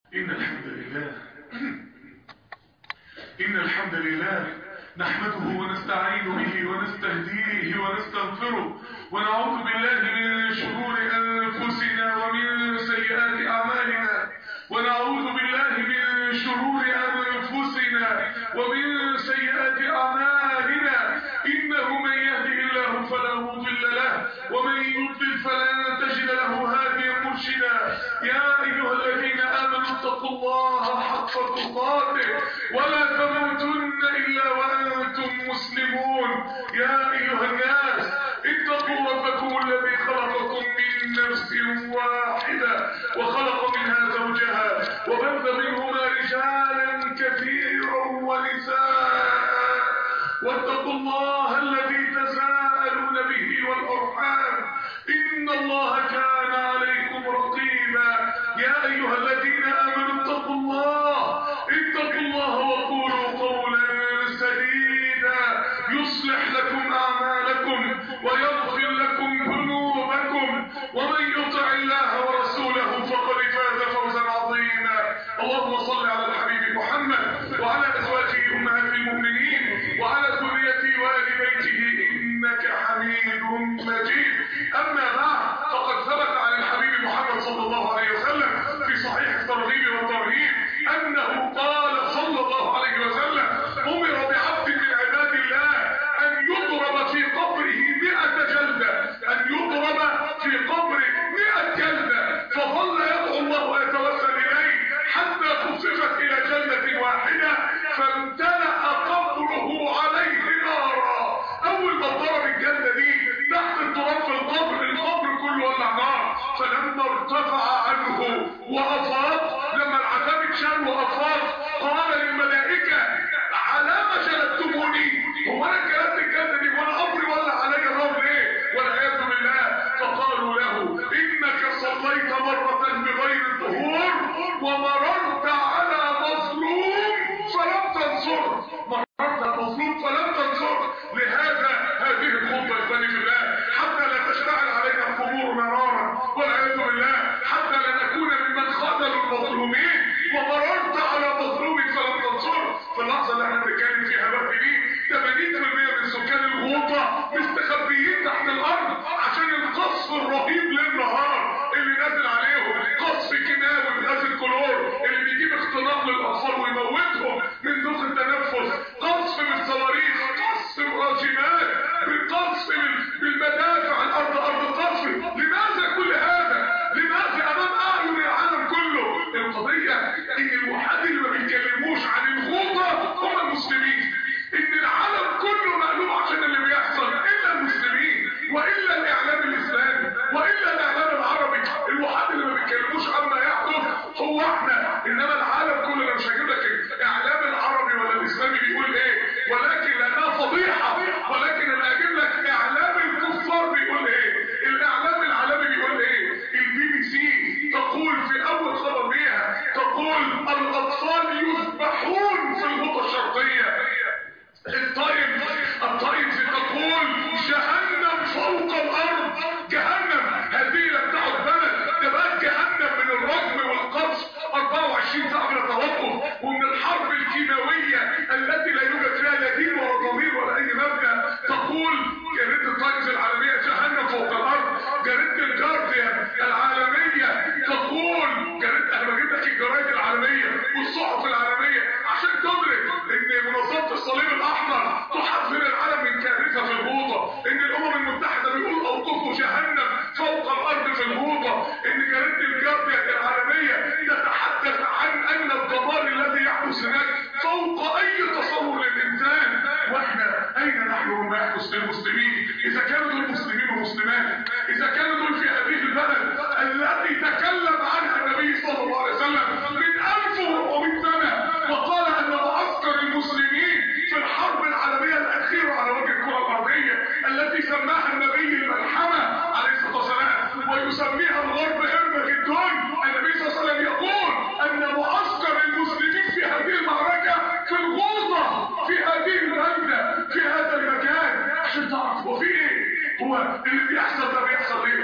إن الحمد لله إن الحمد لله نحمده ونستعين به ونستهديه ونستغفره ونعوذ بالله من شرور أنفسنا ومن سيئات أعمالنا ونعوذ بالله من شرور أنفسنا ومن سيئات أعمالنا إنه من يهده الله فلا مضل له ومن يضلل فلن تجد له هاديا مرشدا يا أيها الذين آمنوا اتقوا الله حق تقاته ولا تموتن إلا وأنتم مسلمون يا أيها الناس اتقوا ربكم الذي خلقكم من نفس واحدة وخلق منها زوجها وبث منهما رجالا كثيرا ونساء واتقوا الله الذي تساءلون به والأرحام إن الله كان عليكم رقيبا يا أيها الذين آمنوا اتقوا الله اتقوا الله وقولوا قولا سديدا يصلح لكم أعمالكم ويغفر لكم ذنوبكم ومن يطع الله ورسوله فقد فاز فوزا عظيما اللهم صل على الحبيب محمد وعلى أزواجه أمهات المؤمنين وعلى ذريته وآل بيته إنك حميد مجيد أما بعد فقد ثبت عن الحبيب محمد صلى الله عليه وسلم في صحيح الترغيب والترهيب أنه قال صلى الله عليه وسلم أمر بعبد من عباد الله أن يضرب في قبره مئة جلدة أن يضرب في قبره مئة جلدة فظل يدعو الله ويتوسل إليه حتى خففت إلى جلدة واحدة فامتلأ قبره عليه نارا أول ما ضرب الجلدة دي تحت التراب في القبر القبر كله ولع نار فلما ارتفع عنه وأفاض لما العذاب اتشال وأفاض قال للملائكة على ما جلدتموني هو أنا جلدت الجلدة دي وأنا قبري ولا علي النار ليه والعياذ بالله فقالوا له إنك صليت مرة بغير الظهور ومررت على مظلوم فلم تنصر مررت على مظلوم فلم تنصر لهذا هذه الخطبة يا إخواني في الله حتى لا تشتعل علينا القبور مرارا والعياذ بالله حتى لا نكون ممن خذلوا المظلومين ومررت على مظلوم فلم تنصر في اللحظة اللي احنا بنتكلم فيها دلوقتي دي 80% من سكان الغوطة مستخبيين تحت الأرض عشان القصف الرهيب للنهار اللي نازل عليهم قصف كيماوي بغاز الكلور اللي بيجيب اختناق للأطفال ويموتهم من ضغط التنفس قصف بالصواريخ قصف براجمات بالقصف بالمدافع الأرض أرض قصف لماذا كل هذا؟ لماذا أمام أعين العالم كله؟ القضية إن الوحاد اللي ما بيتكلموش عن الغوطة هم المسلمين إن العالم كله مقلوب عشان اللي بيحصل إلا المسلمين وإلا الإعلام الإسلامي وإلا الإعلام العربي الوحاد اللي ما بيتكلموش عما يحدث هو احنا إنما العالم كله أنا مش هجيب لك الإعلام العربي ولا الإسلامي بيقول إيه ولكن لأنها فضيحة ولكن أنا هجيب لك إعلام الكفار بيقول إيه الإعلام العالمي بيقول إيه البي بي سي تقول في أول خبر ليها تقول الأطفال يذبحون في الغوطة الشرقية الطيب الطيب تقول جهنم فوق الارض جهنم هذه لم تعد بلد ده بقت جهنم من الرجم والقصف 24 ساعه من التوقف ومن الحرب الكيماويه التي لا يوجد فيها لا دين ولا ضمير ولا اي مبدا تقول جريده التايمز العالميه جهنم فوق الارض جريده الجارديان العالميه تقول جريده انا بجيب لك الجرايد العالميه والصحف العالميه عشان تدرك ان منظمه الصليب الاحمر تحذر العالم من كارثه في الغوطه ان الامم المتحده بيقول اوقفوا جهنم فوق الارض في الغوطه ان جريده الجارديان العالميه تتحدث عن ان الدمار الذي يحدث هناك فوق اي تصور للانسان واحنا اين نحن وما يحدث للمسلمين اذا كانوا دول مسلمين ومسلمات اذا كانوا دول في هذه البلد التي تكلم عنها النبي صلى الله عليه وسلم من 1400 سنه وقال ان معسكر المسلمين في الحرب العالميه الاخيره على وجه الكره الارضيه التي سماها النبي الملحمه عليه الصلاه والسلام ويسميها الغرب ارمجدون النبي صلى الله عليه وسلم يقول ان معسكر المسلمين في هذه المعركه في الغوطه في هذه البلده في هذا المكان عشان تعرف هو في ايه هو اللي بيحصل ده بيحصل ليه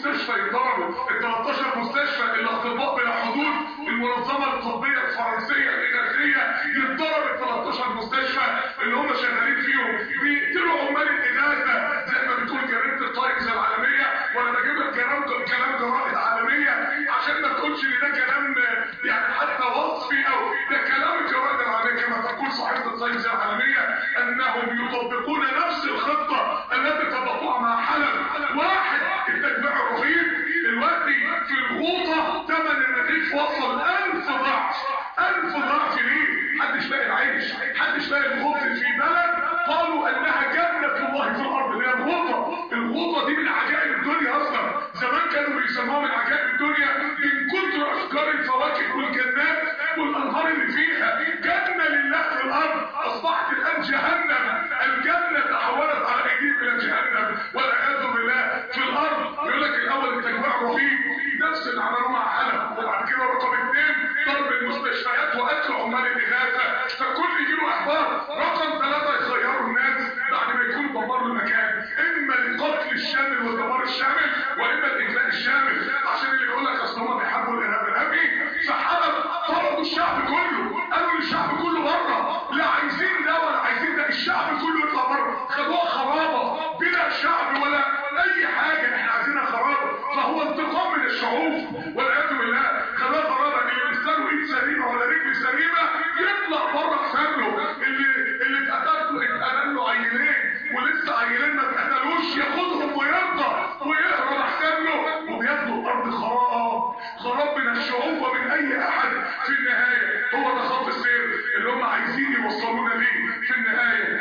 مستشفى يتضربوا ال 13 مستشفى الاطباء بلا حدود المنظمه الطبيه الفرنسيه الإغاثية يتضرب ال 13 مستشفى اللي هم شغالين فيهم بيقتلوا عمال الاغاثه زي ما بتقول جريده التايمز العالميه وانا بجيب لك كلام كلام جرائد عالميه عشان ما تقولش ان ده كلام يعني حتى وصفي او ده كلام الجرائد العالميه كما تقول صحيفه التايمز العالميه انهم يطبقون نفس الخطه التي طبقوها مع حلب واحد التجميع الرهيب دلوقتي في الغوطه ثمن الرغيف وصل 1000 ضعف 1000 ضعف ليه؟ محدش لاقي العيش محدش لاقي الخبز في بلد قالوا انها جنه الله في الارض اللي هي الغوطه الغوطه دي من عجائب الدنيا اصلا زمان كانوا بيسموها من عجائب الدنيا من كتر اشجار الفواكه والجنات والانهار اللي فيها جنه لله في الارض اصبحت الان جهنم الجنه تحولت على ايديهم الى جهنم والعياذ بالله في الارض يقول لك الاول التجميع رهيب نفس اللي عملوه مع حلب وبعد كده رقم اثنين ضرب المستشفيات وقتل عمال الاغاثه فكل يجيله احباط رقم ثلاثه يخيروا الناس بعد ما يكونوا دمروا المكان اما القتل الشامل والدمار الشامل واما الاجلاء الشامل عشان اللي يقول لك اصل هم بيحبوا الارهاب الارهابي فحلب طردوا الشعب كله قالوا للشعب كله بره لا عايزين ده ولا عايزين ده الشعب كله يطلع بره خدوها خرابه بلا شعب ولا اي حاجه احنا عايزينها خرابه فهو انتقام من الشعوب والعياذ بالله خدوها خرابه اللي لسانه ايد سليمه ولا رجل سليمه يطلع بره احسن له اللي اللي اتقتل له اتقتل له عيلين ولسه عيلين ما اتقتلوش ياخدهم ويرضى ويهرب احسن له وبياخدوا الارض خراب خراب من الشعوب ومن اي احد في النهايه هو ده خط السير اللي هم عايزين يوصلونا ليه في النهايه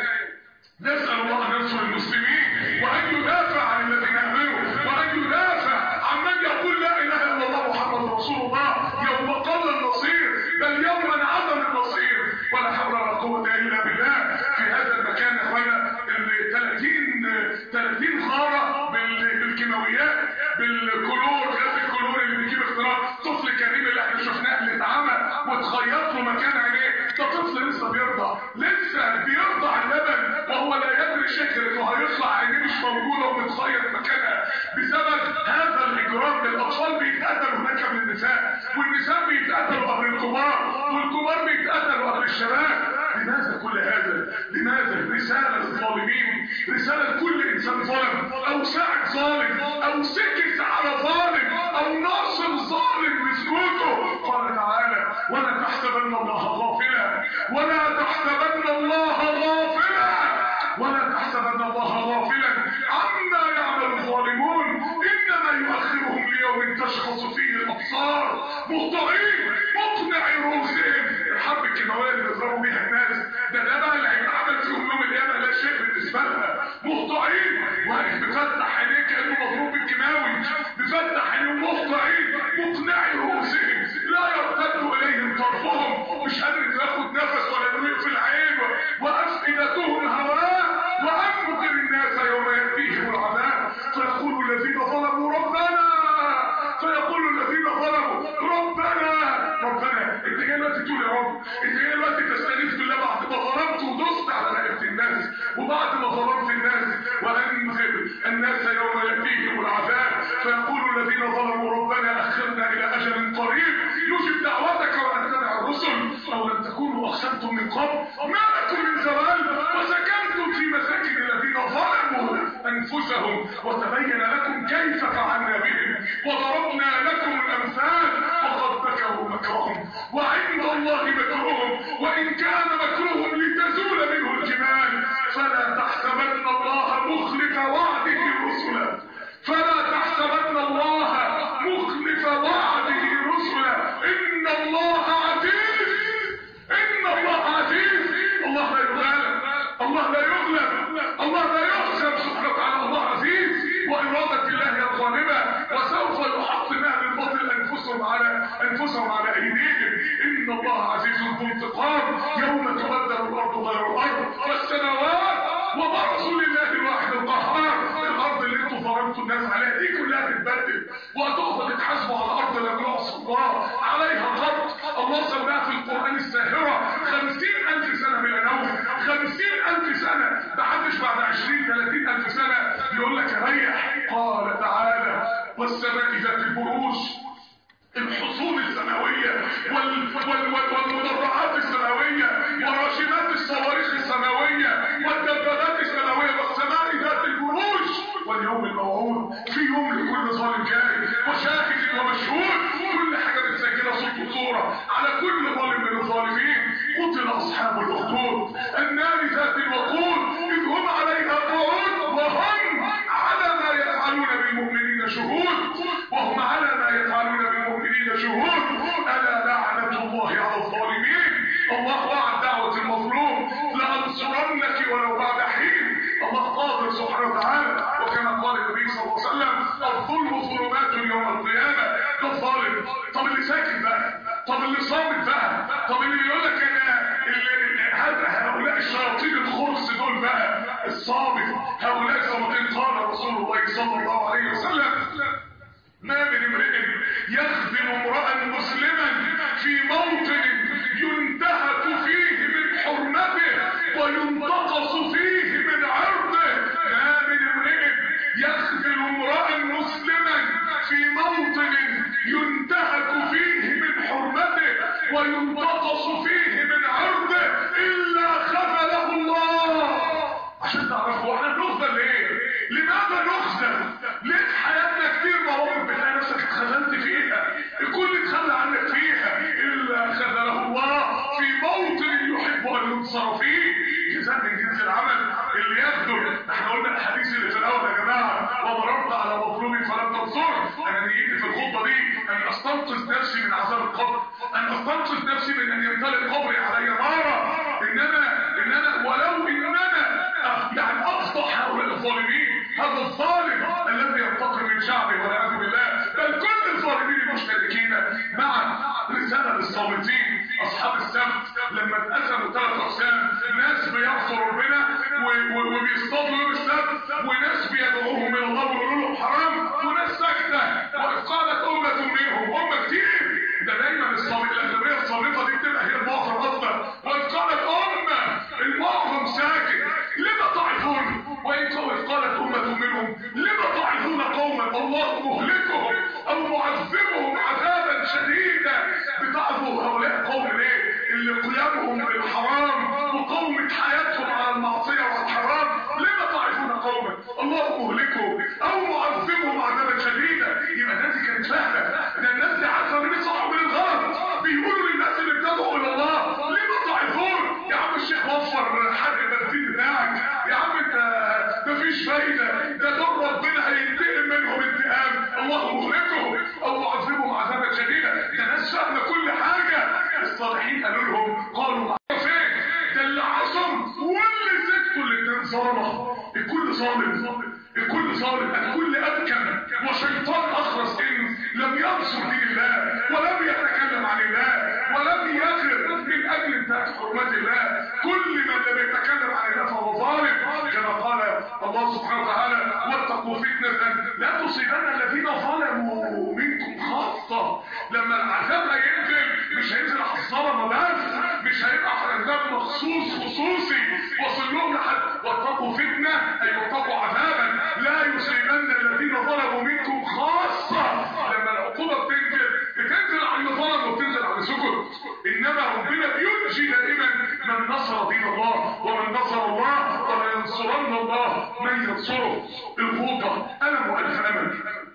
نسأل الله أن ينصر المسلمين وأن يدافع عن الذين آمنوا وأن يدافع عن من يقول لا إله إلا الله محمد رسول الله يوم قل النصير بل يوم انعدم النصير ولا حول ولا قوة إلا بالله في هذا المكان يا إخوانا ال 30 30 خارة بال- بالكيماويات بالكلور غاز الكلور اللي بيجيب اختراع طفل كريم اللي احنا شفناه اللي اتعمل واتخيط له مكان عينيه ده طفل لسه بيرضع لسه بيرضع اللبن وهو لا يدري شكل انه هيطلع عينيه مش موجوده ومتخيط مكانها بسبب هذا الاجرام الاطفال بيتقتلوا هناك من النساء والنساء بيتقتلوا قبل الكبار والكبار بيتقتلوا قبل الشباب لماذا كل هذا؟ لماذا؟ رسالة للظالمين رسالة لكل إنسان ظالم أو ساعد ظالم أو سكت على ظالم أو ناصر ظالم بسكوته قال تعالى ولا تحسبن الله غافلا ولا تحسبن الله غافلا ولا تحسبن الله غافلا عما يعمل الظالمون إنما يؤخرهم ليوم تشخص فيه الأبصار مهطعين مقنعي رؤوسهم الحرب الكيماويه اللي بيضربوا بيها الناس ده ده بقى اللي هيتعمل فيهم يوم القيامه لا شيء بالنسبه لها مهطعين واقف بيفتح عينيه كانه مضروب بالكيماوي بيفتح عينيه مهطعين مقنعي رؤوسهم لا يرتد اليهم طرفهم مش قادر ياخد نفس ولا انه يقفل عين وافئدتهم هواء وانذر الناس يوم ياتيهم العذاب فيقول الذين ظلموا ربنا فيقول الذين ظلموا ربنا ربنا انت جاي دلوقتي تقول يا رب انت جاي دلوقتي تستغيث بالله بعد ما ظلمت ودست على رقبه الناس وبعد ما ظلمت الناس وانذر الناس يوم ياتيهم العذاب فيقول الذين ظلموا ربنا اخرنا الى اجل قريب نجب دعوتك ونتبع الرسل او لم تكونوا اقسمتم من قبل ما لكم من زوال وسكنتم في مساكن الذين ظلموا انفسهم وتبين لكم كيف فعلنا بهم وضربنا لكم الامثال وقد مكروا مكرهم وعند الله مكرهم وان كان مكرهم لتزول منه الجبال فلا تحسبن الله مخلف وعده رسلا فلا تحسبن الله مخلف وعده رسلا ان الله عزيز ان الله عزيز الله لا يغالب الله لا يغلب الله لا يخسر سبحانه وتعالى الله عزيز وإرادة الله هي الغالبة وسوف يحطم أهل الباطل أنفسهم على أنفسهم على أيديهم إن الله عزيز ذو انتقام يوم تبدل الأرض غير الأرض والسماوات وبرزوا لله الواحد القهار الأرض اللي انتوا ظلمتوا الناس عليها دي كلها تتبدل وهتقفوا تتحاسبوا على الأرض لم يعصوا الله عليها خط الله سماها في القرآن الساهرة خمسين ألف سنة من الأول خمسين ألف سنة محدش بعد عشرين ثلاثين ألف سنة يقول لك ريح قال تعالى والسماء ذات البروج الحصون السماوية وال... وال... وال... والمدرعات السماوية وراشدات الصواريخ السماوية والدبابات السماوية والسماء ذات البروج واليوم الموعود في يوم لكل ظالم جاي وشاهد ومشهود كل حاجة متسجلة صوت وصورة على كل ظالم من الظالمين قتل أصحاب الأخدود النار ذات الوقود إذ هم عليها قعود وهم على ما يفعلون بالمؤمنين شهود وهم على ما يفعلون بالمؤمنين شهود ألا لعنة الله على الظالمين الله وعد دعوة المظلوم لأنصرنك ولو بعد حين الله قادر سبحانه وتعالى وكما قال النبي صلى الله عليه وسلم الظلم ظلمات يوم القيامة ده الظالم طب اللي ساكت بقى طب اللي صامت بقى طب اللي بيقول لك انا هذا هؤلاء الشياطين الخرس دول بقى الصامت هؤلاء الصامتين قال رسول الله صلى الله عليه وسلم ما من امرئ يخذل امرأ مسلما في موطن ينتهك فيه من حرمته وينتقص فيه من عرضه ما من امرئ يخذل امرأ مسلما في موطن ينتهك فيه من حرمته وينتقص فيه من عرضه إلا خذله الله عشان تعرفوا احنا بنخذل ليه لماذا نخذل ليه في حياتنا كتير مواقف بتلاقي نفسك اتخذلت فيها الكل اتخلى عنك فيها إلا خذله الله في موطن يحب أن ينصر فيه جزاء من جنس العمل اللي يخدم احنا قلنا الحديث اللي في الأول يا جماعة وضربت على مظلومي فلم تنصر انا نيجي في الخطبة دي ان استنقذ نفسي من عذاب القبر ان استنقذ نفسي من ان يمتلئ قبري علي نارا انما انما ولو اننا يعني افضح هؤلاء الظالمين هذا الظالم الذي ينتقم من شعبه والعياذ بالله بل كل الظالمين المشتركين مع رسالة للصامتين اصحاب السبت لما اتقسموا ثلاث اقسام ناس بيعصوا ربنا وبيصطادوا يوم السبت وناس بيدعوهم الى الله ويقولوا لهم حرام وناس ساكته واذ قالت امه منهم هم كتير ده دايما الصامت الاغلبيه الصامته دي بتبقى هي المعظم اصلا واذ قالت امه المعظم ساكت لما تعظون وإن قالت أمة منهم لما تعظون قوما الله مهلكهم أو معذبهم عذابا شديدا بتعظوا هؤلاء القوم ليه اللي قيامهم بالحرام وقومة حياتهم على المعصية والحرام لما تعظون قوما الله مهلكهم أو معذبهم عذابا شديدا يبقى الناس دي كانت فاهمة ده الناس دي عارفة من الصح ومن الغلط بيقولوا للناس اللي بتدعوا إلى الله لما تعظون يا عم الشيخ وفر حرق البنزين بتاعك يا عم انت مفيش فايدة ده دول ربنا هينتقم منهم انتقام الله مهلكهم او معذبهم عذابا شديدا ده ناس فاهمة كل حاجة الصالحين قالوا لهم قالوا فين ده اللي عصم واللي سكتوا الاتنين ظلمة الكل ظالم الكل ظالم الكل ابكم وشيطان اخرس ان لم ينصر دين الله ولم يتكلم عن الله ولم يغر من اجل انتهاك حرمات الله كل من لم يتكلم عن الله فهو ظالم كما قال الله سبحانه وتعالى واتقوا فتنة لا تصيبن الذين ظلموا منكم خاصة لما العذاب هينزل مش هينزل على الظلمة بس مش هيبقى عذاب مخصوص خصوصي وصل لهم لحد واتقوا فتنة اي واتقوا عذابا لا يصيبن الذين ظلموا منكم خاصة لما العقوبة بتنزل بتنزل على اللي ظلم وبتنزل على سكت انما ربنا بينجي دائما من نصر دين الله ومن نصر الله ولينصرن الله من ينصره الغوطة ألم وألف أمل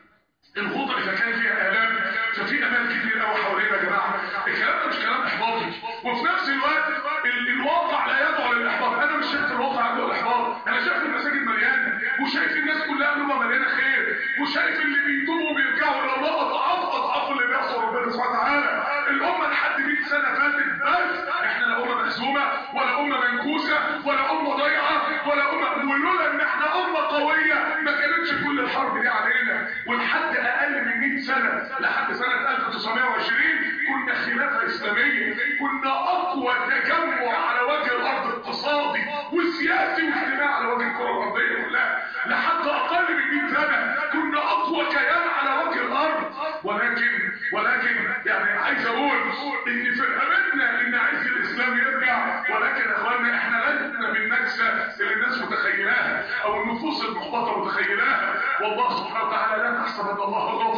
الغوطة إذا كان فيها آلام ففي أمل كتير قوي حوالينا يا جماعة الكلام ده مش كلام إحباطي وفي نفس الوقت ال الواقع لا يدعو للإحباط أنا مش شايف الواقع يدعو للإحباط أنا شايف المساجد مليانة وشايف الناس كلها قلوبها مليانة خير وشايف اللي بيتوبوا وبيرجعوا إلى الله أضعاف أضعاف اللي بيحصل ربنا سبحانه وتعالى الأمة لحد 100 سنة فاتت بس إحنا لا أمة مهزومة ولا أمة منكوسة ولا أمة ضيعة ولا أمة ولولا إن إحنا أمة قوية ما كانتش كل الحرب دي علينا ولحد أقل من 100 سنة لحد سنة 1920 كنا خلافة إسلامية كنا أقوى تجمع على وجه الأرض اقتصادي وسياسي واجتماعي على وجه الكرة الأرضية كلها لحد أقل من 100 سنة كنا أقوى كيان على وجه الأرض ولكن ولكن يعني عايز أقول إن في رقبتنا إن عايز الإسلام يرجع ولكن يا إخواننا إحنا لسنا بالنكسة اللي الناس متخيلاها أو النفوس المحبطة متخيلاها والله سبحانه وتعالى لا تحسب أن الله غفور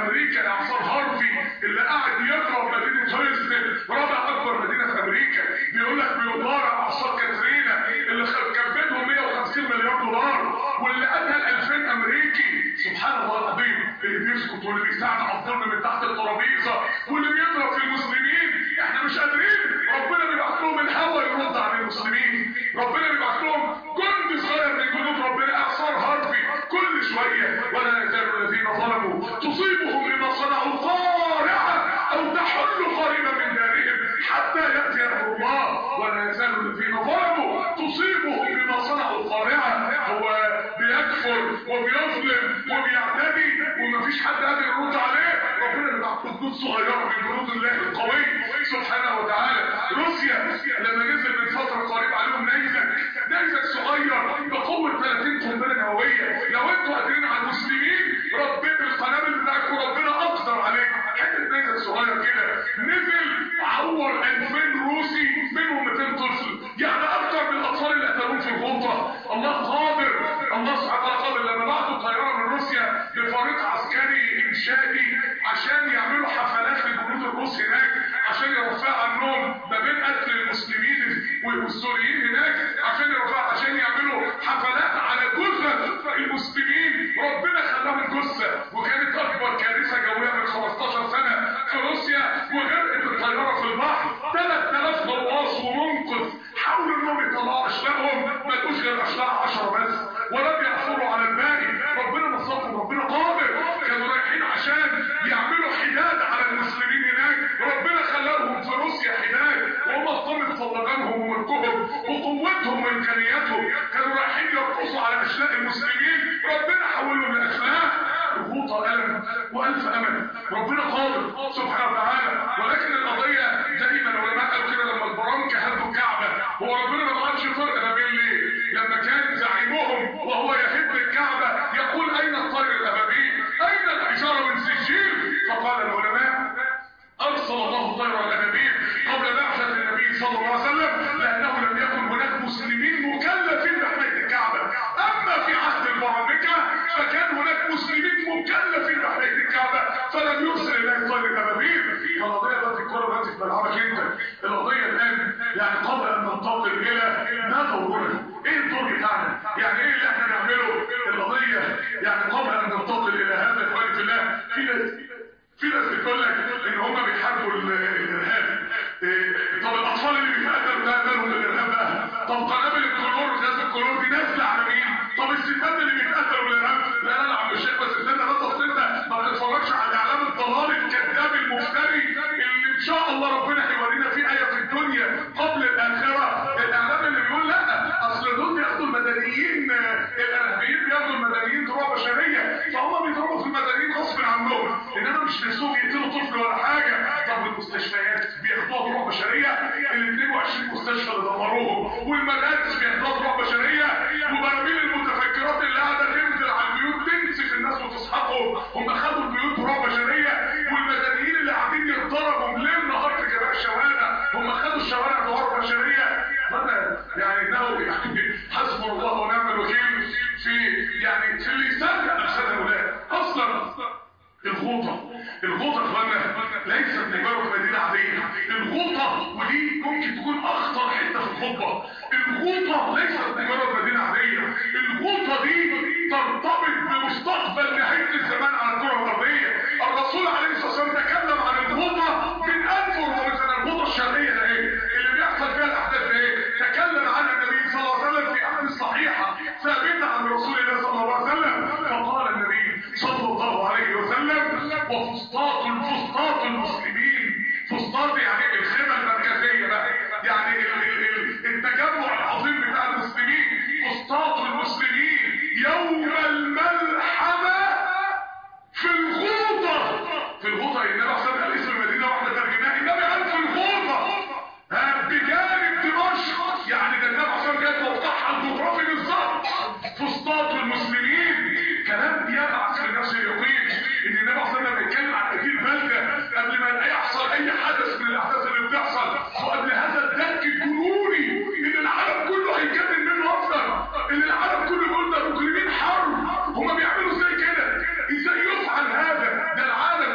امريكا اعصار هارفي اللي قاعد يضرب مدينه هيوستن رابع اكبر مدينه في امريكا بيقول لك بيضارع اعصار كاترينا اللي كبتهم 150 مليار دولار واللي قتل 2000 امريكي سبحان الله العظيم اللي بيسكت واللي بيساعد على الظلم من تحت الترابيزه واللي بيضرب في المسلمين احنا مش قادرين ربنا بيبعت لهم الهوى يرد على المسلمين ربنا بيبعت لهم جند صغير من جنود ربنا اعصار هارفي كل شويه ولا يزال الذين ظلموا تصيبهم بما صنعوا قارعه او تحل قريبا من دارهم حتى ياتي امر الله ولا يزال الذين ظلموا تصيبهم بما صنعوا قارعه هو بيكفر وبيظلم وبيعتدي ومفيش حد قادر يرد عليه ربنا بيبعت جنود صغيره من جنود الله القوي سبحانه وتعالى روسيا لما نزل من فتره قريبه عليهم نيزك نيزك صغير بقوه 30 قنبله نوويه لو انتوا قادرين على المسلمين ربنا القنابل بتاعتكم ربنا اقدر عليكم حته نيزك صغير كده نزل عور 2000 روسي منهم 200 طفل يعني اكتر من الاطفال اللي قتلوهم في الغوطه الله قادر الله سبحانه وتعالى قادر لما بعتوا طياره من روسيا بفريق عسكري انشادي عشان يعملوا حفلات للجنود الروس هناك عشان يرفعوا عنهم ما بين قتل المسلمين والسوريين هناك عشان يرفعوا عشان يعملوا حفلات على جثث المسلمين ربنا خلاهم جثه وكانت اكبر كارثه جويه من 15 سنه في روسيا وغرقت الطياره في البحر 3000 غواص ومنقذ حاولوا انهم يطلعوا اشلاءهم ما لقوش غير اشلاء 10 بس ولم يحصلوا على الباقي ربنا نصرهم ربنا قادر كانوا رايحين عشان يعملوا حداد على المسلمين هناك ربنا خلاهم في روسيا حداد وهم اطمن صلبانهم وملكهم وقوتهم وامكانياتهم كانوا رايحين يرقصوا على اشلاء المسلمين ربنا حولهم لاشلاء غوطه الم والف امل ربنا قادر سبحانه وتعالى ولكن القضيه زي ما العلماء قالوا كده لما البرامكه هدوا الكعبه هو ربنا ما عملش فرق ما بين ليه لما كان زعيمهم وهو يهد الكعبه يقول اين الطير الابابيل اين الحجاره من سجيل فقال العلماء ارسل الله طير الابابيل قبل بعثه النبي صلى الله عليه وسلم لانه لم يكن هناك مسلمين مكلفين بحمايه الكعبه اما في عهد البرامكه فكان هناك مسلمين مكلفين بحمايه الكعبه فلم يرسل الله طير الابابيل القضيه دلوقتي الكره دلوقتي في ملعبك انت القضيه الان يعني قبل ان ننتقل الى ما دورنا ايه الدور بتاعنا يعني ايه اللي احنا نعمله القضيه يعني قبل ان ننتقل الى هذا اخواني في الله في ناس في ناس بتقول لك ان هم بيحاربوا الارهاب إيه طب الاطفال اللي بيتقتلوا ده مالهم الارهاب بقى طب قنابل الكلور غاز الكلور دي نازله على مين طب الستات اللي بيتقتلوا الارهاب لا لا لا عم الشيخ بس استنى بس اصل انت ما بتتفرجش على الاعلام الضلال الكذاب المفتري اللي ان شاء الله ربنا هيورينا فيه ايه في الدنيا قبل الاخره الاعلام اللي بيقول لا اصل دول بياخدوا المدنيين الارهابيين بياخدوا المدنيين ضربه بشريه فهم بيضربوا في المدنيين غصب عنهم انما مش نفسهم يقتلوا طفل ولا حاجه طب المستشفيات بياخدوها ضربه بشريه ال 22 مستشفى اللي دمروهم والمدارس بياخدوها ضربه بشريه وبراميل المتفكرات اللي قاعده تنزل على البيوت تنسف الناس وتسحقهم هم خدوا البيوت ضربه بشريه والمدنيين اللي قاعدين يتضربوا ليل نهار في جميع الشوارع هم خدوا الشوارع ضربه بشريه فانا يعني انه يعني حسبنا الله ونعم الوكيل في يعني في اللي يصدق نفسنا هؤلاء اصلا الغوطة الغوطة اخوانا ليست مجرد مدينة عادية الغوطة ودي ممكن تكون اخطر حتة في الخطبة الغوطة ليست مجرد مدينة عادية الغوطة دي ترتبط بمستقبل نهاية الزمان على الكرة الارضية الرسول عليه الصلاة والسلام تكلم عن الغوطة من 1400 سنة الغوطة الشرقية ده ايه اللي بيحصل فيها الاحداث ده ايه تكلم عنها النبي صلى الله عليه وسلم في احاديث صحيحة ثابتة عن رسول الله صلى الله عليه وسلم فقال النبي صلى الله عليه وسلم وفسطاط الفسطاط المسلمين فسطاط يعني الخيمة المركزية بقى يعني ال ال ال التجمع العظيم بتاع المسلمين فسطاط المسلمين يوم الملحمة في الغوطة في الغوطة النبي صلى الله عليه وسلم اسم المدينة واحدة ترجمها النبي قال في الغوطة ها بجانب دمشق يعني ده النبي صلى الله عليه وسلم جاي موقعها الجغرافي بالظبط فسطاط المسلمين كلام بيبعث في نفس اليقين ان النبي صلى الله عليه وسلم بيتكلم عن تأثير بلدة قبل ما يحصل اي حدث من الاحداث اللي بتحصل وقبل هذا الدك الجنوني ان العالم كله هيتجنن منه اكتر ان العالم كله بيقول ده مجرمين حرب هما بيعملوا ازاي كده ازاي يفعل هذا ده العالم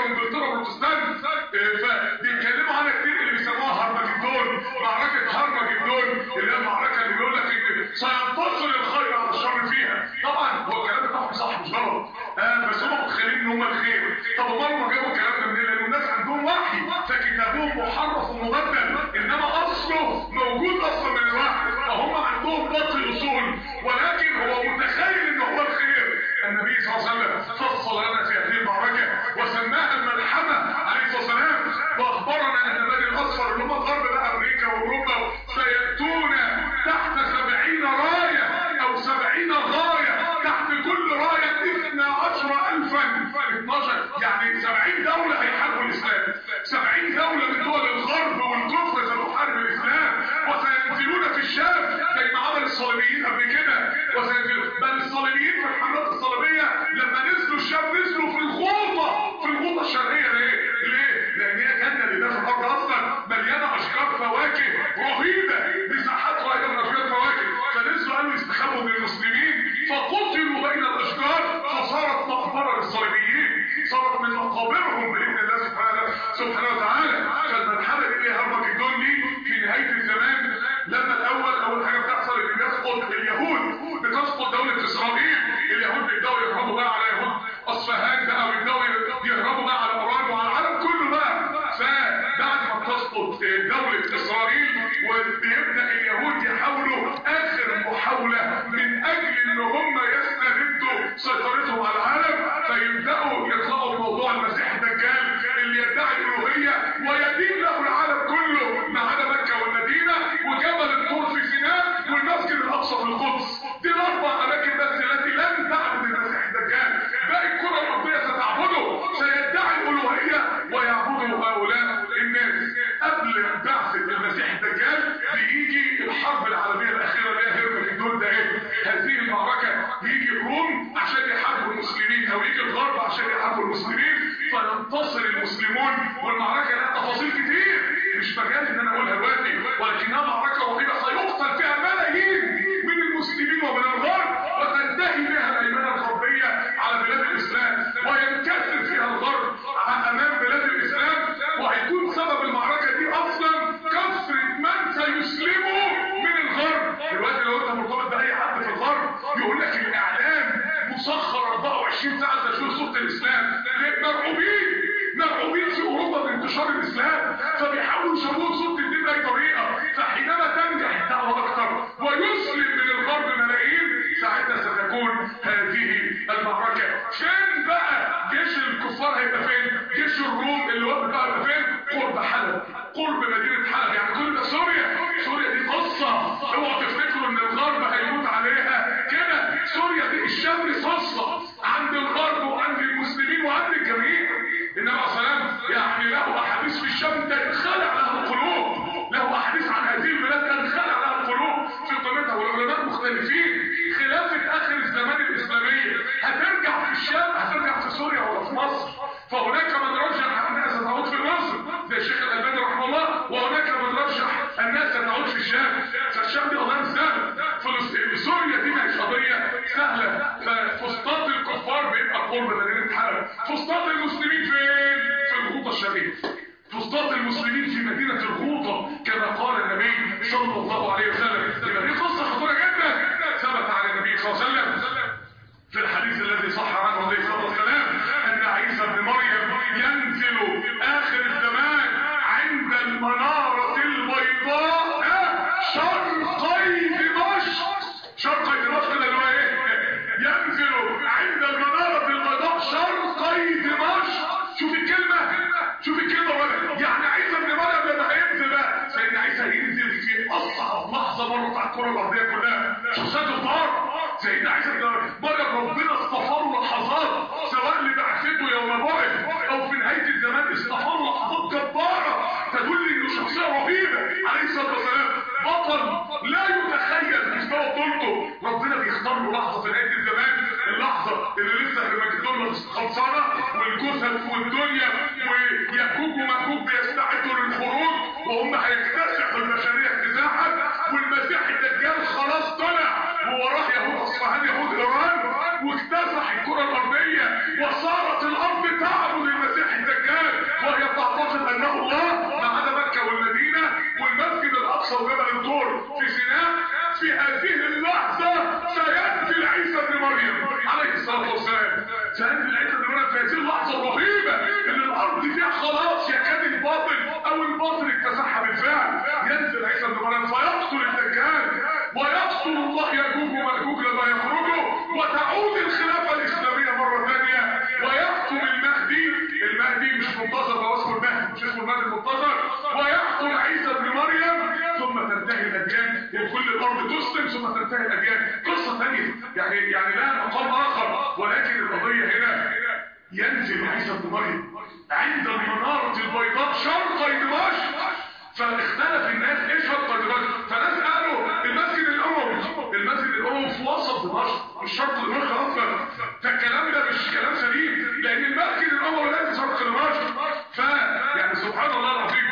وانجلترا بروتستانت فبيتكلموا عنها كتير اللي بيسموها هرمجدون معركه هرمجدون اللي هي المعركه اللي بيقول لك ان سينتصر الخير على الشر فيها طبعا هو الكلام بتاعهم صح مش غلط آه بس هم متخيلين ان هم الخير طب امال هم جابوا الكلام ده منين لان الناس عندهم وحي فكتابهم محرف ومبدل انما اصله موجود اصلا من الوحي فهم عندهم باطل اصول ولكن هو متخيل ان هو الخير النبي صلى الله عليه وسلم فصل لنا في هذه المعركه وسماها الملحمه عليه الصلاه والسلام واخبرنا ان بني الاصفر اللي هم الغرب بقى امريكا واوروبا سياتون تحت سبعين رايه او سبعين غايه تحت كل رايه اثنى عشر الفا 12 يعني سبعين دوله هيحاربوا الاسلام سبعين دوله من دول الغرب والكفر ستحارب الاسلام وسينزلون في الشام زي ما عمل الصليبيين قبل كده وسينزلون بل الصليبيين في الحملات الصليبيه لما نزلوا الشام نزلوا في الغوطه في الغوطه الشرقيه ليه؟ ليه؟ لان هي جنه اللي في الارض اصلا مليانه اشجار فواكه رهيبه مساحات رهيبه من اشجار فواكه فنزلوا قالوا يستخبوا من المسلمين فقتلوا بين الاشجار فصارت مقبره للصليبيين صارت من مقابرهم باذن الله سبحانه سبحانه وتعالى فالمرحله دي اللي هرمك الدول دي في نهايه الزمان لما الاول اول حاجه بتحصل ان بيسقط اليهود بتسقط دوله اسرائيل اليهود بيبداوا يهربوا بقى على يهود اصفهان بقى ويبداوا يهربوا بقى على ايران وعلى العالم كله بقى فبعد ما بتسقط دوله اسرائيل وبيبدا اليهود يحاولوا اخر محاوله من اجل ان هم يستردوا سيطرتهم على العالم فيبداوا يطلعوا بموضوع المسيح الدجال اللي يدعي الالوهيه ويدين له العالم كله ما عدا مكه والمدينه وجبل الطور في سيناء والمسجد الاقصى في القدس دي الاربع اماكن بس التي لن تعبد المسيح الدجال باقي الكره الارضيه ستعبده سيدعي الالوهيه ويعبده هؤلاء الناس قبل بعثه المسيح الدجال بيجي الحرب العالميه الاخيره اللي هي هرمجدون ده ايه؟ هذه المعركه يجي الروم عشان يحاربوا المسلمين او يجي الغرب عشان يحاربوا المسلمين فينتصر المسلمون والمعركه لها تفاصيل كتير مش مجال ان انا اقولها دلوقتي ولكنها معركه رهيبه سيقتل فيها ملايين من المسلمين ومن الغرب وتنتهي بها الايمان الغربيه على بلاد الاسلام وينكسر فيها الغرب امام بلاد الاسلام وهيكون سبب المعركه دي اصلا كثره من سيسلموا من الغرب دلوقتي لو انت مرتبط باي حد في الغرب يقول لك الاعلام مسخر 24 ساعه تشويه صوره الاسلام ليه مرعوبين مرعوبين في اوروبا بانتشار الاسلام فبيحاولوا يشوهوا صوره الدين باي طريقه فحينما تنجح الدعوه اكثر ويسلم من الغرب ملايين ساعتها ستكون هذه المعركه فين بقى جيش الكفار هيبقى فين جيش الروم اللي هو بتاع هيبقى فين قرب حلب قرب مدينه حلب يعني كل ده سوريا سوريا دي قصه اوعوا تفتكروا ان الغرب هيموت عليها كده سوريا دي الشام رصاصه عند الغرب وعند المسلمين وعند الجميع انما سلام يعني له احاديث في الشام تنخلع لها القلوب له احاديث عن هذه البلاد تنخلع لها القلوب في قيمتها والعلماء مختلفين خلافه اخر الزمان الاسلاميه هترجع في الشام هترجع في سوريا ولا في مصر فهناك من رجح انها ستعود في مصر زي الشيخ الالباني رحمه الله وهناك من رجح انها ستعود في الشام فالشام دي قضيه سهله فلسطين سوريا دي مش قضيه سهله ففسطاط الكفار بيبقى قرب مدينه حلب فسطاط المسلمين فين في الغوطه الشرقيه فسطاط المسلمين في مدينة الغوطة كما قال النبي صلى الله عليه وسلم يبقى دي قصة خطيرة جدا ثبت على النبي صلى الله عليه وسلم في الحديث الذي صح عنه عليه الصلاة والسلام أن عيسى بن مريم ينزل آخر الزمان عند المنارة البيضاء شرقي دمشق شرقي دمشق ده اللي هو ايه؟ ينزل عند المنارة البيضاء شرقي دمشق شوف الكلمة شوف الكلمة ولا يعني عيسى ابن مريم لما هينزل بقى سيدنا عيسى هينزل في اصعب لحظة مرت على الكرة الارضية كلها شخصيات النار سيدنا عيسى ابن مريم ربنا اصطفاه لحظات سواء لبعثته يوم بعث او في نهاية الزمان اصطفاه لحظات جبارة تدل انه شخصية رهيبة عليه الصلاة والسلام بطل لا يتخيل مستوى بطولته ربنا بيختار له لحظة في نهاية الزمان اللحظة اللي لسه المجدون خلصانة والجثث والدنيا ويأكوج ومأكوج بيستعدوا للخروج وهم هيكتسحوا البشرية اكتساحا والمسيح الدجال خلاص طلع ووراه يهود اصفهان يهود ايران واكتسح الكرة الارضية وصارت الارض تعبد المسيح الدجال المشرق والمغرب المنتظر ويحكم عيسى ابن مريم ثم تنتهي الاديان كل الارض تسلم ثم تنتهي الاديان قصه ثانيه يعني يعني لها مقام اخر ولكن القضيه هنا ينزل عيسى ابن مريم عند المناره البيضاء شرق دمشق فاختلف الناس ايه شرق دمشق فناس قالوا المسجد الاموي المسجد الاموي في وسط دمشق مش شرق دمشق اصلا فالكلام ده مش كلام سليم لان المسجد الاموي لازم شرق دمشق ف يعني سبحان الله العظيم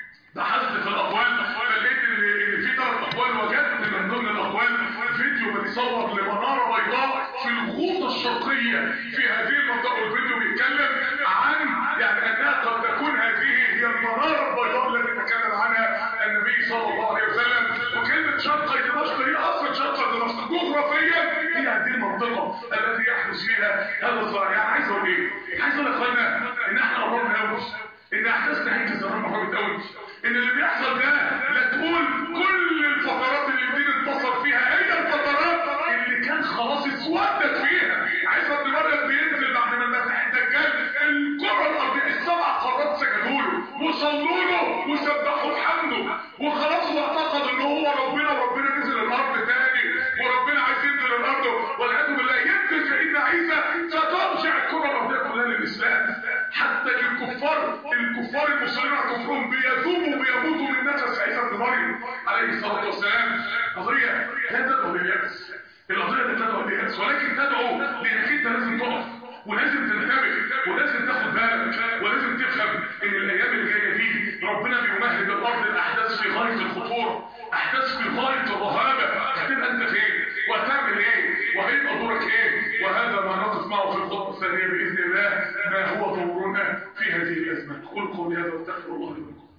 بحثت في الاقوال فلقيت ان ان في ثلاث اقوال وجدت من ضمن الاقوال فيديو بيصور لمناره بيضاء في الغوطه الشرقيه في هذه المنطقه والفيديو بيتكلم عن يعني انها قد تكون هذه هي المناره البيضاء التي تكلم عنها النبي صلى الله عليه وسلم وكلمه شرق دمشق هي اصلا شرق دمشق جغرافيا هي هذه المنطقه التي يحدث فيها هذا الصراع يعني عايز اقول ايه؟ عايز اقول يا اخوانا ان احنا قربنا قوي ان احداثنا هيك زمان قربت قوي ان اللي بيحصل ده لا تقول كل الفترات اللي الدين انتصر فيها هي الفترات اللي كان خلاص اسودت فيها عيسى ابن مريم بينزل بعد ما المسيح الدجال الكره الارضيه السبع قارات سجدوا له وصلوا له وسبحوا بحمده وخلاص واعتقد ان هو ربنا وربنا نزل الارض تاني وربنا عايز ينزل الارض والعياذ بالله ينزل سيدنا عيسى سترجع الكره الارضيه كلها للاسلام حتى الكفار الكفار المصرين على كفرهم بيذوبوا وبيموتوا من نفس عيسى ابن مريم عليه الصلاه والسلام قضيه لا تدعو لليأس القضيه لا تدعو لليأس ولكن تدعو لانك انت لازم تقف ولازم تنتبه ولازم تاخد بالك ولازم تفهم ان الايام اللي جايه دي ربنا بيمهد الارض الاحداث في غايه الخطوره احداث في غايه الرهابه هتبقى انت فين وهتعمل ايه وهيبقى دورك ايه وهذا ما نقف معه في الخطوه الثانيه باذن الله ما هو دورنا في هذه الازمه قل قولي هذا واستغفر الله لي ولكم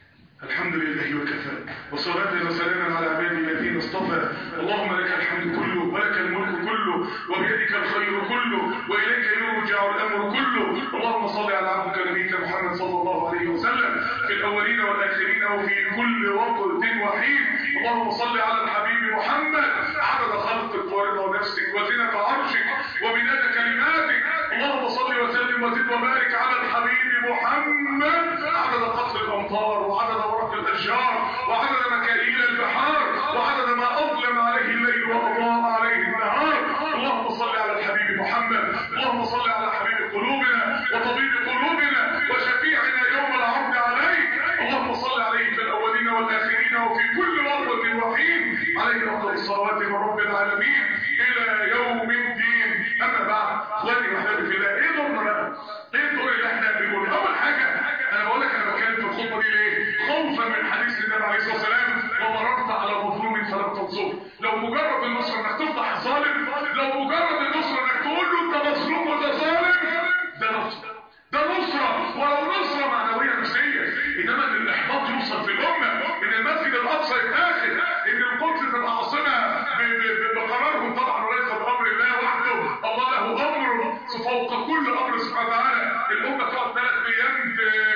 الحمد لله وكفى وصلاة وسلاما على عباده الذين اصطفى اللهم لك الحمد كله ولك الملك كله وبيدك الخير كله وإليك يرجع الأمر كله اللهم صل على عبدك نبيك محمد صلى الله عليه وسلم في الأولين والآخرين وفي كل وقت وحيد اللهم صل على الحبيب محمد عدد خلقك ورضا نفسك وزنة عرشك ومداد كلماتك اللهم صل وسلم وزد وبارك على الحبيب محمد عدد قطر الأمطار وعدد ورق الأشجار وعدد مكاييل البحار وعدد ما أظلم عليه الليل وأضاء عليه النهار اللهم صل على الحبيب محمد اللهم صل على حبيب قلوبنا وطبيب قلوبنا وشفيعنا يوم العرض عليك اللهم صل عليه في الأولين والآخرين وفي كل وقت وحين عليه أفضل الصلوات من رب العالمين إلى يوم الدين أما بعد إخواني وأحبابي في الله إيه دورنا بقى؟ إيه الدور اللي إحنا بنقوله؟ أول حاجة أنا بقول لك أنا بتكلم في الخطبة دي ليه؟ خوفا من حديث النبي عليه الصلاة والسلام ومررت على مظلوم فلم تنصره لو مجرد النصر انك تفضح الظالم لو مجرد النصر انك تقول له انت مظلوم وده ظالم ده نصر ده نصرة ولو نصرة معنوية نفسية انما ان الاحباط يوصل في الامة ان المسجد الاقصى يتاخد ان القدس تبقى عاصمة بقرارهم طبعا وليس بامر الله وحده الله له امر فوق كل امر سبحانه وتعالى الامة تقعد ثلاث ايام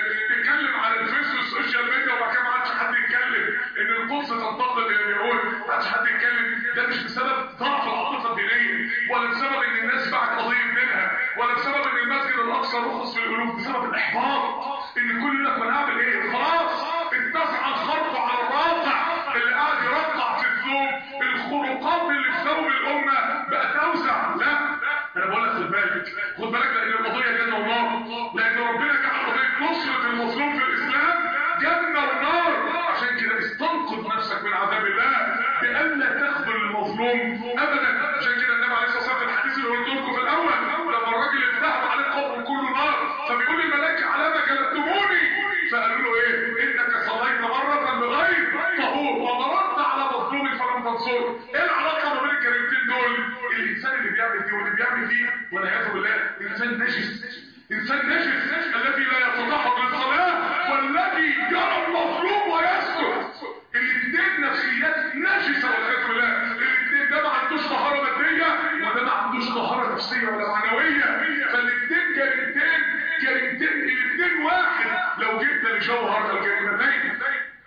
تتكلم على الفيس والسوشيال ميديا وبعد كده ما عادش حد يتكلم ان القدس تنتقل الى اليهود ما عادش حد يتكلم ده مش بسبب ضعف العاطفه الدينيه ولا بسبب ان الناس باعت قضيه منها ولا بسبب ان المسجد الاقصى رخص في القلوب بسبب الاحباط ان كل لك ما نعمل ايه خلاص اتسع الخرق على الراقع اللي قاعد يرقع في الثوب الخروقات اللي في ثوب الامه بقت اوسع لا انا بقول لك خد بالك خد بالك لان القضيه جنه ونار لان ربنا جعل قضيه نصره المظلوم في الاسلام جنه ونار عشان كده استنقذ نفسك من عذاب الله بألا تخذل المظلوم ابدا عشان كده النبي عليه الصلاه والسلام في الحديث اللي قلت لكم في الاول لما الراجل التهب عليه قبر كله نار فبيقول الملائكه على ما جلدتموني فقالوا له ايه انك صليت مره بغير طهور وضربت على مظلوم فلم تنصره ايه العلاقه ما بين الكلمتين دول الانسان اللي بيعمل دي واللي بيعمل دي والعياذ بالله انسان نجس انسان نجس الذي لا يتطهر للصلاه والذي يرى المظلوم ويسكت الاثنين نفسيات نجسه والعياذ بالله الاثنين ده ما عندوش طهاره ماديه وده ما عندوش طهاره نفسيه ولا معنويه فالاثنين جريمتين جريمتين الاثنين واحد لو جبت لجوهر الجريمتين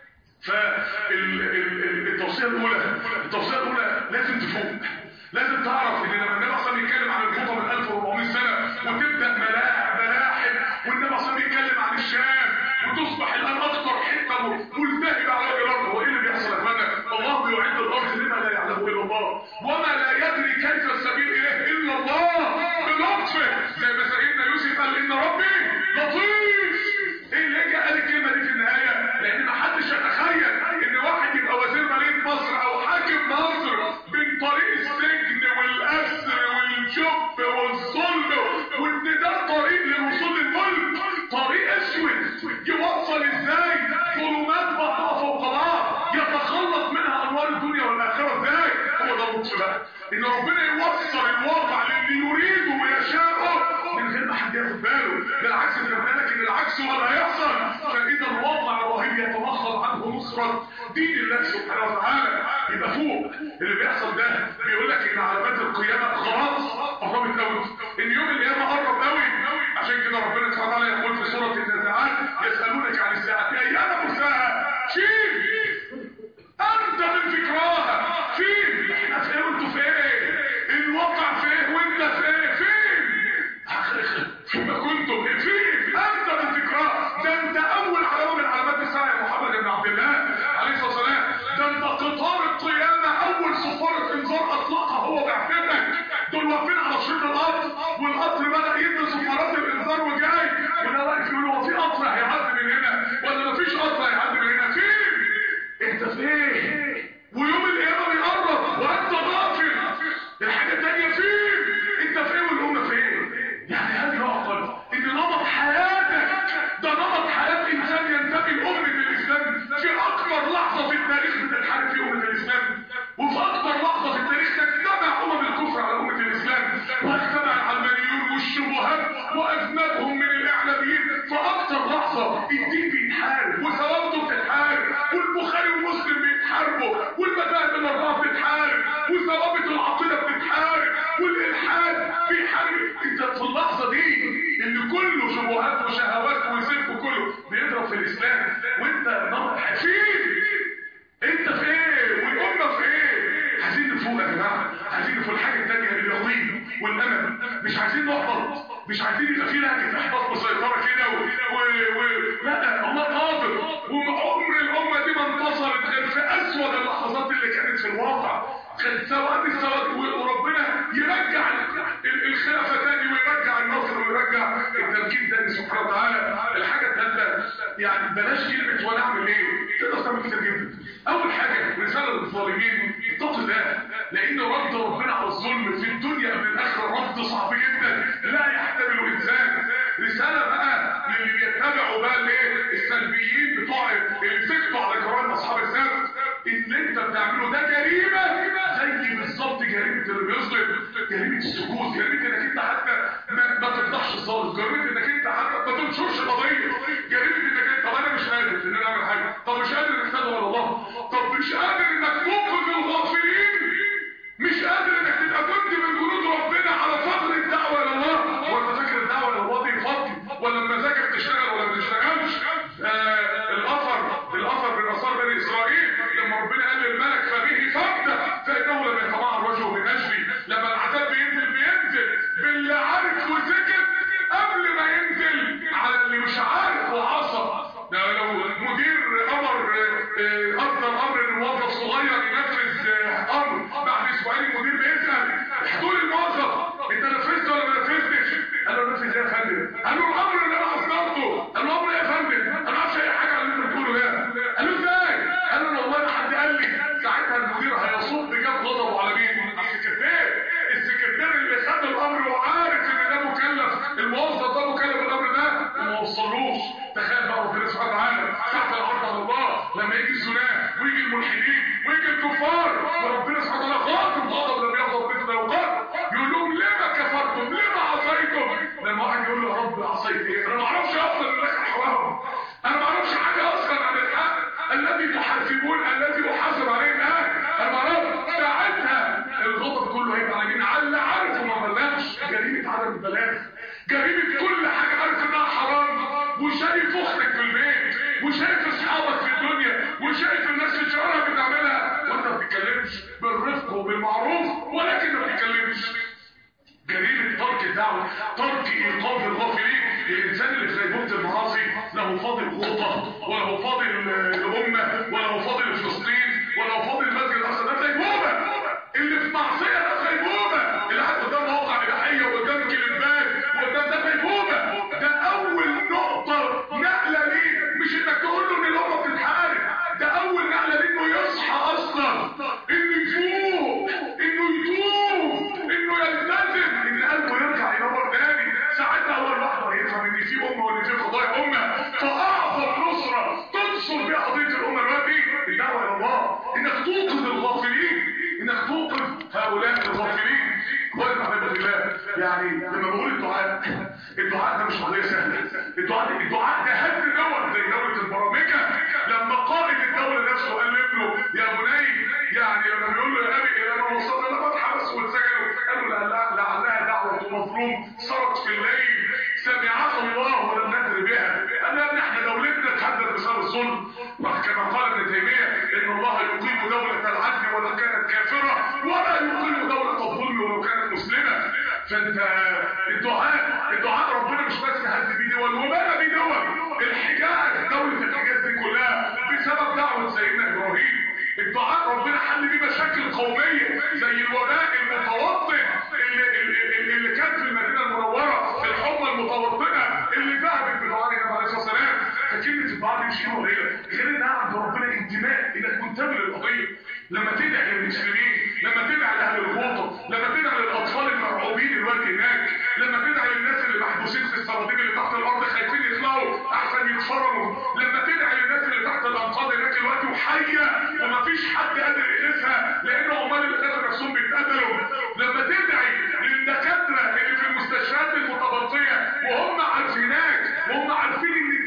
فالتوصيه الاولى التوصيه الاولى لازم تفوق لازم تعرف ان لما النبي اصلا بيتكلم عن الخطى من 1400 سنه وتبدا ملاحم ملاحم والنبي اصلا بيتكلم عن الشام الاخره ازاي هو ده اللطف بقى ان ربنا يوصل الواقع للي يريده ويشاءه من غير ما حد ياخد باله بالعكس خلي بالك ان العكس هو اللي هيحصل فاذا الواقع الرهيب يتمخض عنه نصره دين الله سبحانه وتعالى يبقى فوق اللي بيحصل ده بيقول لك ان علامات القيامه خلاص قربت قوي ان يوم القيامه قرب قوي عشان كده ربنا سبحانه وتعالى يقول في سوره النازعات يسالونك عن الساعه ايام مرساها فين انت من ذكراها فين احنا فين وانتوا فين الواقع فين وانت فين فين فيما كنتم فين انت من ذكراها ده انت اول علامه من علامات الساعه يا محمد بن عبد الله عليه الصلاه والسلام ده انت قطار القيامه اول صفاره انذار اطلقها هو بعثتك دول واقفين على شريط القطر والقطر بدا يدي صفارات الانذار وجاي وده واقف يقول هو في قطر هيعدي من هنا ولا مفيش قطر هيعدي من هنا فين انت فين ويوم القيامه بيقرب وانت غافل الحاجه الثانيه فين انت فين والامه فين يعني هل يعقل ان نمط حياتك ده نمط حياه انسان ينتمي لامه الاسلام في اكبر لحظه في التاريخ بتتحارب في امه الاسلام وفي اكبر لحظه في التاريخ تجتمع امم الكفر على امه الاسلام واجتمع العلمانيون والشبهات واذنبهم من الاعلاميين في اكتر لحظه الدين بيتحارب وثوابته بتتحارب والبخاري ومسلم بيتحاربوا والمذاهب الاربعه بتتحارب وثوابت العقيده بتتحارب والالحاد بيحارب انت في اللحظه دي اللي كله شبهات وشهوات وسلك وكله بيضرب في الاسلام وانت نمط فين انت في ايه والامه في ايه عايزين نفوق يا جماعه عايزين نفوق الحاجه الثانيه اليقين والامل مش عايزين نحبط مش عايزين يبقى في لهجه احباط مسيطره كده و... و... و... لا الله قادر وعمر الامه دي ما انتصرت غير في اسود اللحظات اللي كانت في الواقع كانت سواد السواد وربنا يرجع الخلافه تاني ويرجع النصر ويرجع التمكين تاني سبحانه وتعالى الحاجه الثالثه يعني بلاش كلمه ولا اعمل ايه تقدر تعمل كتير جدا اول حاجه رساله للظالمين اتقوا الله لان رد ربنا على الظلم في الدنيا قبل الاخره رد صعب جدا لا يحتمله انسان رساله بقى للي بيتبعوا بقى الايه السلبيين بتوع اللي سكتوا على كرامه اصحاب السبت اللي انت بتعمله ده جريمه زي بالظبط جريمه اللي بيظلم جريمه السكوت جريمه انك انت حتى ما, ما تفضحش الظالم جريمه انك انت حتى ما تنشرش القضيه جريمه انك انت طب انا مش قادر ان انا اعمل حاجه طب مش قادر انك تدعو على الله طب مش قادر انك توقظ الغافلين مش قادر انك تبقى جندي من جنود ربنا على فضل الدعوه الى الله وانت فاكر الدعوه الى الله دي فضل ولا مزاجك تشتغل ولا ما تشتغلش آه الاثر الاثر من اثار بني اسرائيل لما ربنا قال للملك فبه فابدا فانه لم يتمعر وجهه من اجلي لما العذاب بينزل بينزل باللي عارف وسكت قبل ما ينزل على اللي مش عارف وعصى لو مدير امر اصدر امر ان موظف صغير ينفذ امر بعد اسبوعين المدير بيسال حضور الموظف انت نفذت ولا ما نفذتش؟ قال له نفذ ايه يا فندم؟ قال له الامر اللي انا اصدرته قال له امر ايه يا فندم؟ انا ما اعرفش اي حاجه عن اللي انت بتقوله ده قال له ازاي؟ قال له والله ما حد قال لي ساعتها المدير هيصب بجد غضبه على مين؟ السكرتير السكرتير اللي خد الامر وعارف ان ده مكلف الموظف ده مكلف بالامر ده وما وصلوش تخيل بقى ربنا سبحانه وتعالى تحت الارض على الله لما يجي الزناه ويجي الملحدين ويجي الكفار وربنا سبحانه وتعالى خاطب غضب لم يغضب مثل اوقات يقول لهم لما كفرتم لما عصيتم لما واحد يقول له يا رب عصيت ايه انا ما اعرفش اصلا اللي داخل حوارهم انا ما اعرفش حاجه اصلا عن الحق الذي تحاسبون الذي احاسب عليه الان انا ما اعرفش ساعتها الغضب كله هيبقى على مين على اللي عارف وما بلغش جريمه عدم البلاغ جريمه كل حاجه عارف انها حرام وشايف اختك في البيت وشايف اصحابك في الدنيا وشايف الناس في الشوارع بتعملها وانت ما بتتكلمش بالرفق وبالمعروف ولكن ما بتتكلمش جريمة ترك الدعوة ترك إيقاف الغافلين الإنسان اللي في غيبوبة المعاصي له فاضل غوطة وله فاضل الأمة وله فاضل فلسطين وله فاضل المسجد الأقصى ده غيبوبة اللي في معصية ده غيبوبة اللي قاعد قدام مواقع إباحية وقدام كليبات وقدام ده غيبوبة ده أول نقطة نقلة ليه مش إنك تقول له إن الأمة بتتحارب ده أول نقلة ليه إنه يصحى أصلا إنه يفوق إنه يتوب إنه يلتزم إن قلبه يرجع ينور تاني ساعتها أول لحظة يفهم إن في أمة وإن في قضايا أمة فأعظم نصرة تنصر بيها قضية الأمة دلوقتي الدعوة إلى الله إنك توقظ الغافلين فانت الدعاء الدعاء ربنا مش بس هز بيه دول وبنى بيه دول الحجاز دولة الحجاز دي كلها بسبب دعوة سيدنا ابراهيم الدعاء ربنا حل بيه مشاكل قومية زي الوباء المتوطن اللي, اللي, اللي كان في المدينة المنورة الحمى المتوطنة اللي ذهبت بدعاء النبي عليه الصلاة والسلام فكلمة الدعاء دي مش كلمة قليلة غير انها عند ربنا انتماء انك منتمي للقضية لما تدعي للمسلمين لما تدعي لاهل الغوطة لما تدعي للاطفال المرعوبين الوقت هناك لما تدعي للناس اللي محبوسين في السراديب اللي تحت الارض خايفين يطلعوا احسن يتفرموا لما تدعي للناس اللي تحت الانقاض هناك الوقت وحيه ومفيش حد قادر يقيسها لان عمال اللي خدوا نفسهم بيتقتلوا لما تدعي للدكاتره اللي في المستشفيات المتبطيه وهم عارفين هناك وهم عارفين ان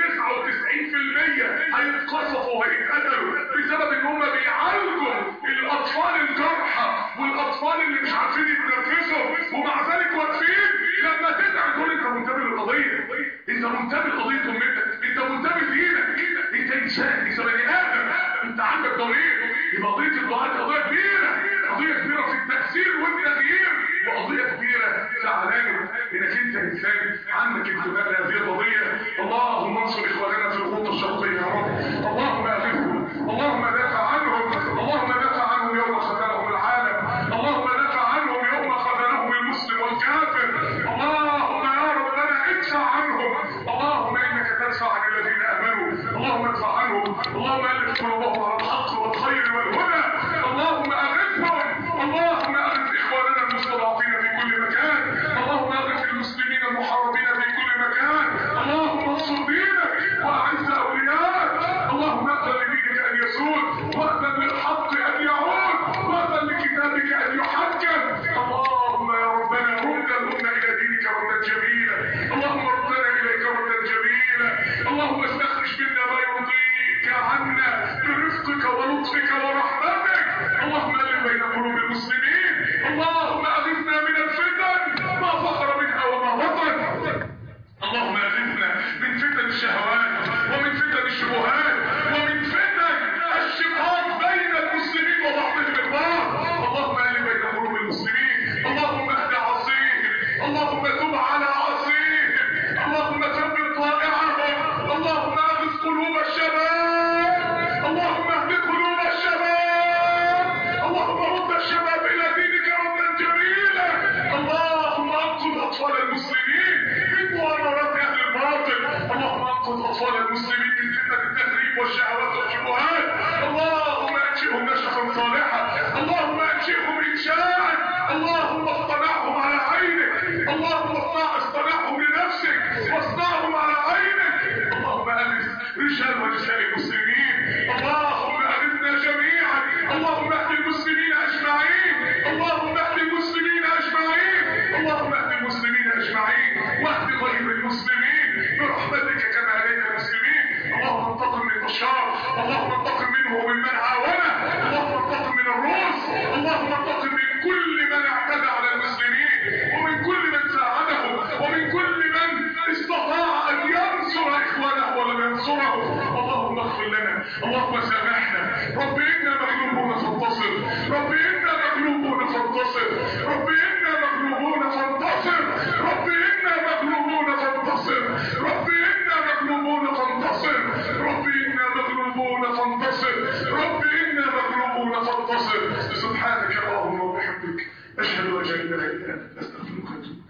99% هيتقصفوا وهيتقتلوا بسبب ان هم بيعالجوا الاطفال الجرحى والاطفال اللي مش عارفين يتنفسوا ومع ذلك واقفين لما تدعي تقول انت منتبه للقضيه انت منتبه لقضيه امتك انت منتبه لدينك انت انسان انت بني ادم انت عندك ضمير يبقى قضيه الدعاء دي قضيه كبيره قضيه كبيره في التاثير والتغيير وقضيه كبيره في علامه انك انت انسان عندك انتماء لهذه القضيه اللهم انصر اخواننا في الغوطه الشرقيه يا رب اللهم اغثهم اللهم دافع عنهم اللهم دافع عنهم يوم خذلهم العالم اللهم دافع عنهم يوم خذلهم المسلم والكافر اللهم يا ربنا ادفع عنهم اللهم انك تدفع عن الذين امنوا اللهم ادفع عنهم اللهم الف قلوبهم على الحق والخير والهدى اللهم اغثهم اللهم اغث اخواننا المستضعفين في كل مكان اللهم اغث المسلمين المحاربين في كل مكان اللهم انصر دينك واعز اولياءك اللهم اذن لدينك ان يسود واذن للحق ان يعود واذن لكتابك ان يحكم اللهم يا ربنا رد الامه الى دينك ردا جميلا اللهم ردنا اليك ردا جميلا اللهم استخرج منا ما يرضيك عنا برفقك ولطفك ورحمتك اللهم الف بين قلوب المسلمين اللهم اغثنا من الفتن ما ظهر منها وما بطن اللهم اغثنا من فتن الشهوات ومن فتن الشبهات ومن فتن الشقاق بين المسلمين وبعضهم البعض اللهم الف بين قلوب المسلمين اللهم اهد عصيهم اللهم تب على عصيهم اللهم ثبت طائعهم اللهم اغث قلوب الشباب اللهم اهد قلوب الشباب اللهم رد الشباب الى دينك ردا جميلا اللهم انقذ اطفال المسلمين من مؤامرات اهل الباطل اللهم انقذ اطفال المسلمين من فتنه التهريب والشهوات والشبهات اللهم انشئهم نشأة صالحة اللهم انشئهم انشاء اللهم اصطنعهم على عينك اللهم اصنع اصطنعهم لنفسك واصنعهم على عينك اللهم انس رجال ونساء المسلمين اللهم اغثنا جميعا اللهم اهد المسلمين اجمعين اللهم اهد المسلمين اجمعين اللهم اهد المسلمين اجمعين واهد غير المسلمين برحمتك كما هديت المسلمين اللهم انتقم من بشار اللهم انتقم منه ومن من عاونه اللهم انتقم من الروس اللهم انتقم من كل من اعتدى على المسلمين ومن كل من ساعدهم ومن كل من استطاع ان ينصر اخوانه ولم ينصره اللهم اغفر لنا اللهم سامحنا رب انا مغلوبون فانتصر رب انا مغلوبون فانتصر رب انا مغلوبون فانتصر رب انا مغلوبون فانتصر رب انا مغلوبون فانتصر رب انا مغلوبون فانتصر رب انا مغلوبون فانتصر سبحانك اللهم وبحمدك اشهد ان لا اله الا انت استغفرك واتوب